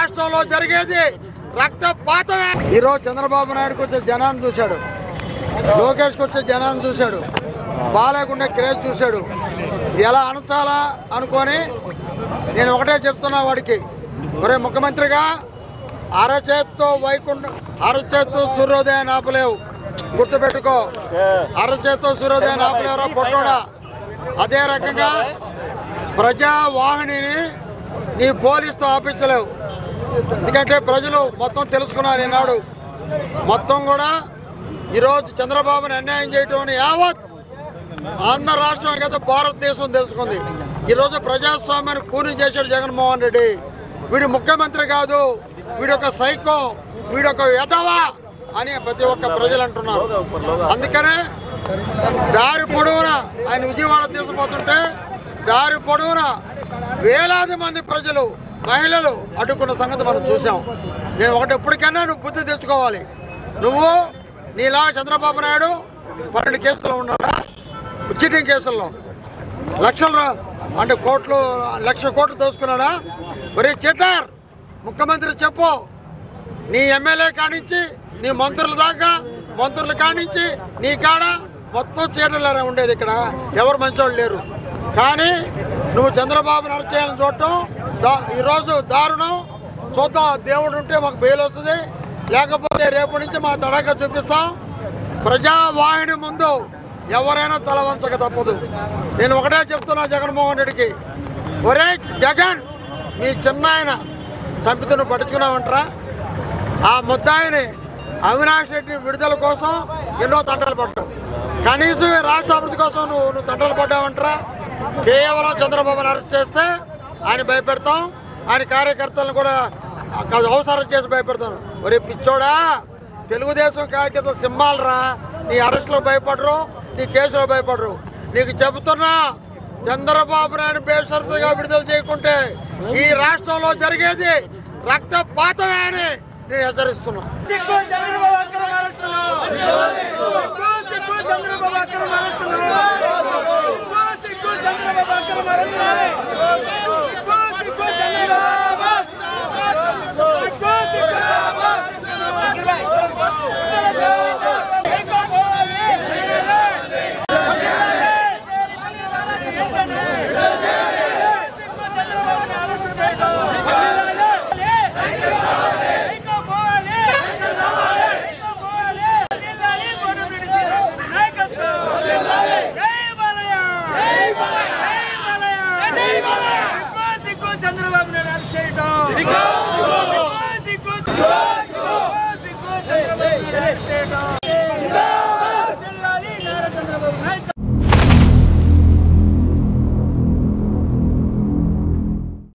రాష్ట్రంలో జరిగేది రక్తపాతమే ఈరోజు చంద్రబాబు నాయుడుకి వచ్చే జనాన్ని చూశాడు లోకేష్కి వచ్చే జనాన్ని చూశాడు బాలేకుండా క్రేజ్ చూశాడు ఎలా అనచాలా అనుకొని నేను ఒకటే చెప్తున్నా వాడికి ఒరే ముఖ్యమంత్రిగా అరచేత్తో వైకుంఠ అరచేత్తో సూర్యోదయాన్ని ఆపలేవు గుర్తుపెట్టుకో అరచేత్తో సూర్యోదయాన్ని ఆపలేవురా పొట్టోడా అదే రకంగా ప్రజావాహినిని నీ పోలీసుతో ఆపించలేవు ఎందుకంటే ప్రజలు మొత్తం తెలుసుకున్నారు ఈనాడు మొత్తం కూడా ఈరోజు చంద్రబాబుని అన్యాయం చేయటం అని యావత్ ఆంధ్ర రాష్ట్రం కదా భారతదేశం తెలుసుకుంది ఈరోజు ప్రజాస్వామ్యాన్ని కూని చేశాడు జగన్మోహన్ రెడ్డి వీడు ముఖ్యమంత్రి కాదు వీడొక సైకో వీడొక యథవా అని ప్రతి ఒక్క ప్రజలు అంటున్నారు అందుకనే దారి పొడవునా ఆయన విజయవాడ తీసుకుపోతుంటే దారి పొడవునా వేలాది మంది ప్రజలు మహిళలు అడ్డుకున్న సంగతి మనం చూసాం నేను ఒకటి ఎప్పటికైనా నువ్వు బుద్ధి తెచ్చుకోవాలి నువ్వు నీలా చంద్రబాబు నాయుడు పన్నెండు కేసులు ఉన్నాడా చీటింగ్ కేసుల్లో లక్షలు రా- అంటే కోట్లు లక్ష కోట్లు దోసుకున్నాడా మరి చిట్టార్ ముఖ్యమంత్రి చెప్పు నీ ఎమ్మెల్యే కానించి నీ మంత్రుల దాకా మంత్రుల కానించి నీ కాడ మొత్తం చీటలారా ఉండేది ఇక్కడ ఎవరు మంచోళ్ళు లేరు కానీ నువ్వు చంద్రబాబుని అరెస్ట్ చేయాలని చూడటం దా ఈరోజు దారుణం చూద్దాం దేవుడు ఉంటే మాకు బెయిల్ వస్తుంది లేకపోతే రేపు నుంచి మా తడాక చూపిస్తాం ప్రజావాహిని ముందు ఎవరైనా తల వంచక తప్పదు నేను ఒకటే చెప్తున్నా జగన్మోహన్ రెడ్డికి ఒరే జగన్ మీ చిన్న ఆయన చంపితే నువ్వు పట్టించుకున్నావంటరా ఆ ముద్దాయిని అవినాష్ రెడ్డి విడుదల కోసం ఎన్నో తంటలు పడ్డావు కనీసం ఈ రాష్ట్ర అభివృద్ధి కోసం నువ్వు నువ్వు తంటలు పడ్డావంటరా కేవలం చంద్రబాబుని అరెస్ట్ చేస్తే ఆయన భయపెడతాం ఆయన కార్యకర్తలను కూడా కాదు అవసరం చేసి భయపెడతాను ఒరే పిచ్చోడా తెలుగుదేశం కార్యకర్త సింహాలు రా నీ అరెస్టులో భయపడరు నీ కేసులో భయపడరు నీకు చెబుతున్నా చంద్రబాబు నాయుడు బేషరతుగా విడుదల చేయకుంటే ఈ రాష్ట్రంలో జరిగేది రక్తపాతమే అని నేను హెచ్చరిస్తున్నా సిగ్గు చంద్రబాబు అక్రమ అరెస్టులు సిగ్గు సిగ్గు చంద్రబాబు అక్రమ అరెస్టులు సిగ్గు సిగ్గు చంద్రబాబు అక్రమ అరెస్టులు సిగ్గు సిగ్గు చంద్రబాబు సిగ్గు సిగ్గు చంద్రబాబు నాయుడు అరెస్ట్ చేయడం సిగ్గు సిగ్గు చంద్రబాబు నాయుడు అరెస్ట్ చేయడం